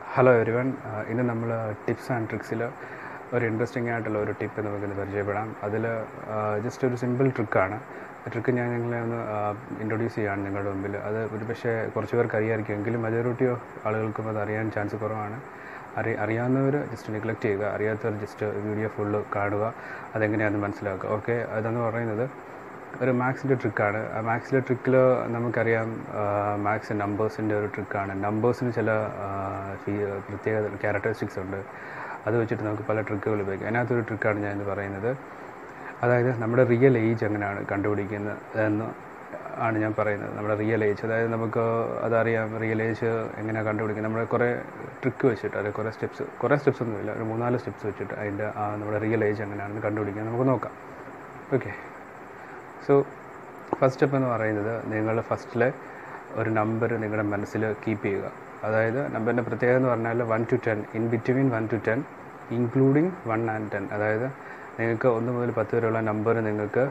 hello every one ഇന്ന് നമ്മൾ tips and ട്രിക്സിൽ ഒരു ഇൻട്രസ്റ്റിംഗ് ആയിട്ടുള്ള ഒരു ടിപ്പ് നമുക്കിന്ന് പരിചയപ്പെടാം അതിൽ ജസ്റ്റ് ഒരു സിമ്പിൾ ട്രിക്കാണ് ട്രിക്ക് ഞാൻ നിങ്ങളെ ഒന്ന് ഇൻട്രൊഡ്യൂസ് ചെയ്യുകയാണ് നിങ്ങളുടെ മുമ്പിൽ അത് ഒരു പക്ഷേ കുറച്ച് പേർക്ക് അറിയാമായിരിക്കും എങ്കിലും മെജോറിറ്റി ഓഫ് ആളുകൾക്കും അത് അറിയാൻ ചാൻസ് കുറവാണ് അറി അറിയാവുന്നവർ ജസ്റ്റ് നെഗ്ലക്റ്റ് ചെയ്യുക അറിയാത്തവർ ജസ്റ്റ് വീഡിയോ ഫുള്ള് കാണുക അതെങ്ങനെയാണെന്ന് മനസ്സിലാക്കുക ഓക്കെ അതെന്ന് പറയുന്നത് ഒരു മാത്സിൻ്റെ ട്രിക്കാണ് ആ മാത്സിലെ ട്രിക്കിൽ നമുക്കറിയാം മാത്സ് നമ്പേഴ്സിൻ്റെ ഒരു ട്രിക്കാണ് നമ്പേഴ്സിന് ചില ആ, ഫീ- പ്രത്യേക ക്യാരക്ടറിസ്റ്റിക്സ് ഉണ്ട് അത് വെച്ചിട്ട് നമുക്ക് പല ട്രിക്കുകൾ ഉപയോഗിക്കാം അതിനകത്തൊരു ട്രിക്കാണ് ഞാൻ ഇന്ന് പറയുന്നത് അതായത് നമ്മുടെ റിയൽ ഏജ് എങ്ങനെയാണ് കണ്ടുപിടിക്കുന്നത് എന്ന് ആണ് ഞാൻ പറയുന്നത് നമ്മുടെ റിയൽ ഏജ് അതായത് നമുക്ക് അതറിയാം റിയൽ ഏജ് എങ്ങനെയാണ് കണ്ടുപിടിക്കുന്നത് നമ്മുടെ കുറേ ട്രിക്ക് വെച്ചിട്ട് അതായത് കുറേ സ്റ്റെപ്സ് കുറേ സ്റ്റെപ്സ് ഒന്നുമില്ല ഒരു മൂന്നാല് സ്റ്റെപ്സ് വെച്ചിട്ട് അതിൻ്റെ ആ നമ്മുടെ റിയൽ ഏജ് എങ്ങനെയാണെന്ന് കണ്ടുപിടിക്കാൻ നമുക്ക് നോക്കാം ഓക്കെ സോ ഫസ്റ്റ് സ്റ്റെപ്പ് എന്ന് പറയുന്നത് നിങ്ങൾ ഫസ്റ്റിലെ ഒരു നമ്പർ നിങ്ങളുടെ മനസ്സിൽ കീപ്പ് ചെയ്യുക അതായത് നമ്പറിൻ്റെ പ്രത്യേകത എന്ന് പറഞ്ഞാൽ one two ten in between one two ten including one and ten അതായത് നിങ്ങൾക്ക് ഒന്ന് മുതൽ പത്ത് വരെയുള്ള നമ്പർ നിങ്ങൾക്ക്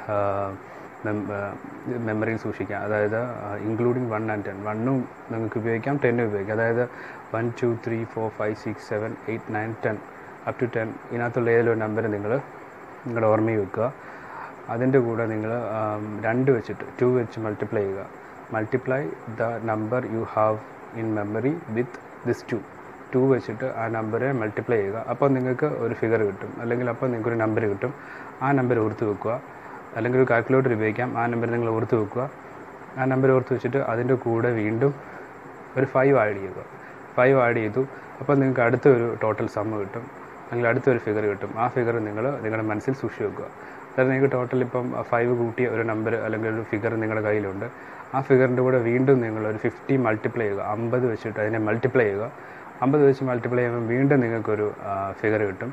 മെമ്മറിയിൽ സൂക്ഷിക്കാം അതായത് ഇൻക്ലൂഡിങ് വൺ ആൻഡ് ടെൻ വണ്ണും നിങ്ങൾക്ക് ഉപയോഗിക്കാം ടെന്നും ഉപയോഗിക്കാം അതായത് one two three four five six seven eight nine ten up to ten ഇതിനകത്തുള്ള ഏതെങ്കിലും ഒരു നമ്പർ നിങ്ങൾ നിങ്ങളുടെ ഓർമ്മയിൽ വെക്കുക അതിൻ്റെ കൂടെ നിങ്ങൾ രണ്ട് വെച്ചിട്ട് ടു വെച്ച് മൾട്ടിപ്ലൈ ചെയ്യുക multiply the number you have in memory with this two two വെച്ചിട്ട് ആ നമ്പറെ മൾട്ടിപ്ലൈ ചെയ്യുക അപ്പോൾ നിങ്ങൾക്ക് ഒരു ഫിഗർ കിട്ടും അല്ലെങ്കിൽ അപ്പോൾ നിങ്ങൾക്ക് ഒരു നമ്പർ കിട്ടും ആ നമ്പർ ഓർത്ത് വെക്കുക അല്ലെങ്കിൽ ഒരു കാൽക്കുലേറ്റർ ഉപയോഗിക്കാം ആ നമ്പർ നിങ്ങൾ ഓർത്ത് വെക്കുക ആ നമ്പർ ഓർത്ത് വെച്ചിട്ട് അതിൻ്റെ കൂടെ വീണ്ടും ഒരു ഫൈവ് ആഡ് ചെയ്യുക ഫൈവ് ആഡ് ചെയ്തു അപ്പോൾ നിങ്ങൾക്ക് അടുത്ത ഒരു ടോട്ടൽ സമ്മ് കിട്ടും അല്ലെങ്കിൽ അടുത്തൊരു ഫിഗർ കിട്ടും ആ ഫിഗർ നിങ്ങൾ നിങ്ങളുടെ മനസ്സിൽ സൂക്ഷിച്ച് വെക്കുക അതായത് നിങ്ങൾക്ക് ടോട്ടൽ ഇപ്പം ഫൈവ് കൂട്ടിയ ഒരു നമ്പർ അല്ലെങ്കിൽ ഒരു ഫിഗർ നിങ്ങളുടെ കയ്യിലുണ്ട് ആ ഫിഗറിൻ്റെ കൂടെ വീണ്ടും നിങ്ങൾ ഒരു ഫിഫ്റ്റി മൾട്ടിപ്ലൈ ചെയ്യുക അമ്പത് വെച്ചിട്ട് അതിനെ മൾട്ടിപ്ലൈ ചെയ്യുക അമ്പത് വെച്ച് മൾട്ടിപ്ലൈ ചെയ്യുമ്പോൾ വീണ്ടും നിങ്ങൾക്കൊരു ഫിഗർ കിട്ടും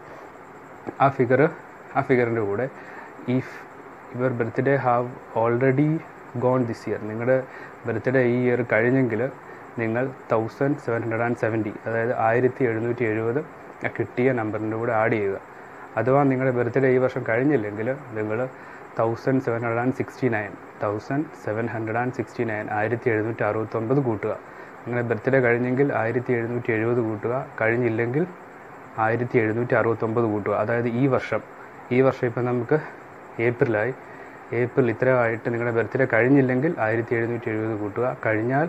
ആ ഫിഗർ ആ ഫിഗറിൻ്റെ കൂടെ if your birthday have already gone this year നിങ്ങളുടെ ബർത്ത്ഡേ ഈ ഇയർ കഴിഞ്ഞെങ്കിൽ നിങ്ങൾ thousand seven hundred and seventy അതായത് ആയിരത്തി എഴുന്നൂറ്റി എഴുപത് കിട്ടിയ നമ്പറിൻ്റെ കൂടെ ആഡ് ചെയ്യുക അഥവാ നിങ്ങളുടെ ബർത്ത്ഡേ ഈ വർഷം കഴിഞ്ഞില്ലെങ്കിൽ നിങ്ങൾ thousand seven hundred and sixty nine thousand seven hundred and sixty nine ആയിരത്തി എഴുന്നൂറ്റി അറുപത്തൊമ്പത് കൂട്ടുക നിങ്ങളുടെ ബർത്ത്ഡേ കഴിഞ്ഞെങ്കിൽ ആയിരത്തി എഴുന്നൂറ്റി എഴുപത് കൂട്ടുക കഴിഞ്ഞില്ലെങ്കിൽ ആയിരത്തി എഴുന്നൂറ്റി അറുപത്തൊമ്പത് കൂട്ടുക അതായത് ഈ വർഷം ഈ വർഷം ഇപ്പം നമുക്ക് ഏപ്രിലായി ഏപ്രിൽ ഇത്രയായിട്ട് നിങ്ങളുടെ ബർത്ത്ഡേ കഴിഞ്ഞില്ലെങ്കിൽ ആയിരത്തി എഴുന്നൂറ്റി എഴുപത് കൂട്ടുക കഴിഞ്ഞാൽ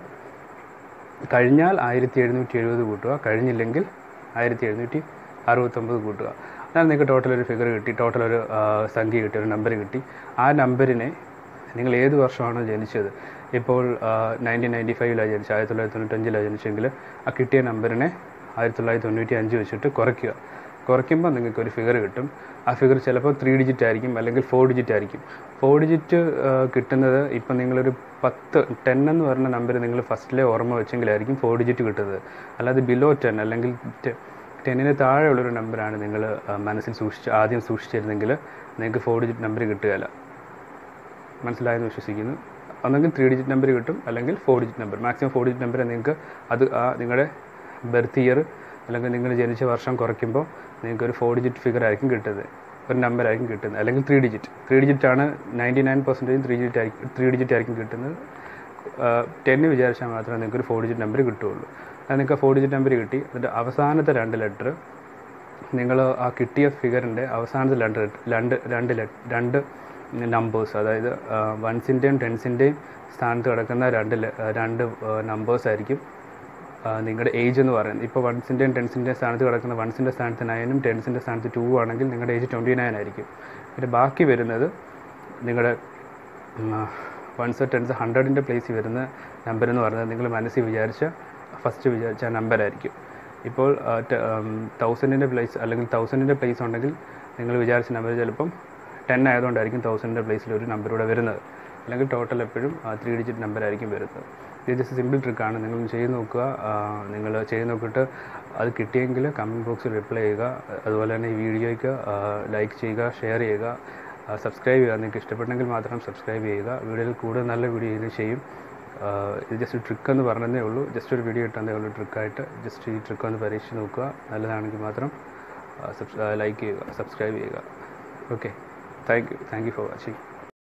കഴിഞ്ഞാൽ ആയിരത്തി എഴുന്നൂറ്റി എഴുപത് കൂട്ടുക കഴിഞ്ഞില്ലെങ്കിൽ ആയിരത്തി എഴുന്നൂറ്റി അറുപത്തൊമ്പത് കൂട്ടുക അതാണ് നിങ്ങൾക്ക് ടോട്ടൽ ഒരു ഫിഗർ കിട്ടി ടോട്ടൽ ഒരു ആ, സംഖ്യ കിട്ടി ഒരു നമ്പർ കിട്ടി ആ നമ്പറിനെ നിങ്ങൾ ഏത് വർഷമാണോ ജനിച്ചത് ഇപ്പോൾ നയൻറ്റീൻ നയൻറ്റി ഫൈവിലാണ് ജനിച്ചത് ആയിരത്തി തൊള്ളായിരത്തി തൊണ്ണൂറ്റഞ്ചിലാണ് ജനിച്ചെങ്കിൽ ആ കിട്ടിയ നമ്പറിനെ ആയിരത്തി തൊള്ളായിരത്തി തൊണ്ണൂറ്റി അഞ്ച് വെച്ചിട്ട് കുറയ്ക്കുക കുറയ്ക്കുമ്പോൾ നിങ്ങൾക്ക് ഒരു ഫിഗർ കിട്ടും ആ ഫിഗർ ചിലപ്പോൾ ത്രീ ഡിജിറ്റ് ആയിരിക്കും അല്ലെങ്കിൽ ഫോർ ഡിജിറ്റ് ആയിരിക്കും ഫോർ ഡിജിറ്റ് കിട്ടുന്നത് ഇപ്പം നിങ്ങളൊരു പത്ത് ടെൻ എന്ന് പറയുന്ന നമ്പർ നിങ്ങൾ ഫസ്റ്റിലെ ഓർമ്മ വെച്ചെങ്കിലായിരിക്കും ഫോർ ഡിജിറ്റ് കിട്ടുന്നത് അല്ലാതെ ബിലോ ടെൻ അല്ലെങ്കിൽ ടെന്നിന് താഴെയുള്ളൊരു നമ്പറാണ് നിങ്ങൾ മനസ്സിൽ സൂക്ഷിച്ച് ആദ്യം സൂക്ഷിച്ചിരുന്നെങ്കിൽ നിങ്ങൾക്ക് ഫോർ ഡിജിറ്റ് നമ്പർ കിട്ടുകയില്ല മനസ്സിലായെന്ന് വിശ്വസിക്കുന്നു ഒന്നെങ്കിൽ ത്രീ ഡിജിറ്റ് നമ്പർ കിട്ടും അല്ലെങ്കിൽ four digit number maximum four digit number നിങ്ങൾക്ക് അത് ആ നിങ്ങളുടെ ബർത്ത് ഇയർ അല്ലെങ്കിൽ നിങ്ങൾ ജനിച്ച വർഷം കുറയ്ക്കുമ്പോൾ നിങ്ങൾക്ക് ഒരു ഫോർ ഡിജിറ്റ് ഫിഗർ ആയിരിക്കും കിട്ടുന്നത് ഒരു നമ്പർ ആയിരിക്കും കിട്ടുന്നത് അല്ലെങ്കിൽ ത്രീ ഡിജിറ്റ് ത്രീ ഡിജിറ്റ് ആണ് ninety nine percentage three digit ആയിരിക്കും ത്രീ ഡിജിറ്റ് ആയിരിക്കും കിട്ടുന്നത് ടെന്ന് വിചാരിച്ചാൽ മാത്രമേ നിങ്ങൾക്ക് ഒരു ഫോർ ഡിജിറ്റ് നമ്പർ കിട്ടുകയുള്ളൂ അത് നിങ്ങൾക്ക് ഫോർ ഡിജിറ്റ് നമ്പർ കിട്ടി അതിൻ്റെ അവസാനത്തെ രണ്ട് ലെറ്റർ നിങ്ങൾ ആ കിട്ടിയ ഫിഗറിൻ്റെ അവസാനത്തെ രണ്ട് രണ്ട് രണ്ട് ലെ- രണ്ട് നമ്പേഴ്സ് അതായത് വൺസിൻ്റെയും ടെൻസിൻ്റെയും സ്ഥാനത്ത് കിടക്കുന്ന രണ്ട് ലെ- രണ്ട് നമ്പേഴ്സ് ആയിരിക്കും ആ, നിങ്ങളുടെ ഏജ് എന്ന് പറയുന്നത് ഇപ്പോൾ വൺസിൻ്റെയും ടെൻസിൻ്റെയും സ്ഥാനത്ത് കിടക്കുന്ന വൺസിൻ്റെ സ്ഥാനത്ത് നയനും ടെൻസിൻ്റെ സ്ഥാനത്ത് ടു ആണെങ്കിൽ നിങ്ങളുടെ ഏജ് ട്വൻറ്റി നയൻ ആയിരിക്കും പിന്നെ ബാക്കി വരുന്നത് നിങ്ങളുടെ വൺസ് ടെൻസ് ഹൺഡ്രഡിൻ്റെ പ്ലേസിൽ വരുന്ന നമ്പർ എന്ന് പറയുന്നത് നിങ്ങൾ മനസ്സിൽ വിചാരിച്ച ഫസ്റ്റ് വിചാരിച്ച ആ നമ്പറായിരിക്കും ഇപ്പോൾ തൗസൻഡിൻ്റെ പ്ലേസ് അല്ലെങ്കിൽ തൗസൻഡിൻ്റെ പ്ലേസ് ഉണ്ടെങ്കിൽ നിങ്ങൾ വിചാരിച്ച നമ്പർ ചിലപ്പം ടെൻ ആയതുകൊണ്ടായിരിക്കും തൗസൻഡിൻ്റെ പ്ലേസിൽ ഒരു നമ്പർ ഇവിടെ വരുന്നത് അല്ലെങ്കിൽ ടോട്ടൽ എപ്പോഴും ത്രീ ഡിജിറ്റ് നമ്പർ ആയിരിക്കും വരുന്നത് ഇത് ജസ്റ്റ് സിമ്പിൾ ട്രിക്കാണ് നിങ്ങൾ ചെയ്ത് നോക്കുക നിങ്ങൾ ചെയ്ത് നോക്കിയിട്ട് അത് കിട്ടിയെങ്കിൽ കമൻറ്റ് ബോക്സിൽ റിപ്ലൈ ചെയ്യുക അതുപോലെ തന്നെ ഈ വീഡിയോയ്ക്ക് ലൈക്ക് ചെയ്യുക ഷെയർ ചെയ്യുക സബ്സ്ക്രൈബ് ചെയ്യുക നിങ്ങൾക്ക് ഇഷ്ടപ്പെട്ടെങ്കിൽ മാത്രം സബ്സ്ക്രൈബ് ചെയ്യുക വീഡിയോയിൽ കൂടുതൽ നല്ല വീഡിയോ ഇത് ചെയ്യും ആ, ഇത് ജസ്റ്റ് ട്രിക്ക് എന്ന് പറഞ്ഞതേ ഉള്ളൂ ജസ്റ്റ് ഒരു വീഡിയോ ഇട്ടതേ ഉള്ളൂ ട്രിക്കായിട്ട് ജസ്റ്റ് ഈ ട്രിക്ക് ഒന്ന് പരീക്ഷിച്ച് നോക്കുക നല്ലതാണെങ്കിൽ മാത്രം ലൈക്ക് ചെയ്യുക സബ്സ്ക്രൈബ് ചെയ്യുക okay thank you thank you for watching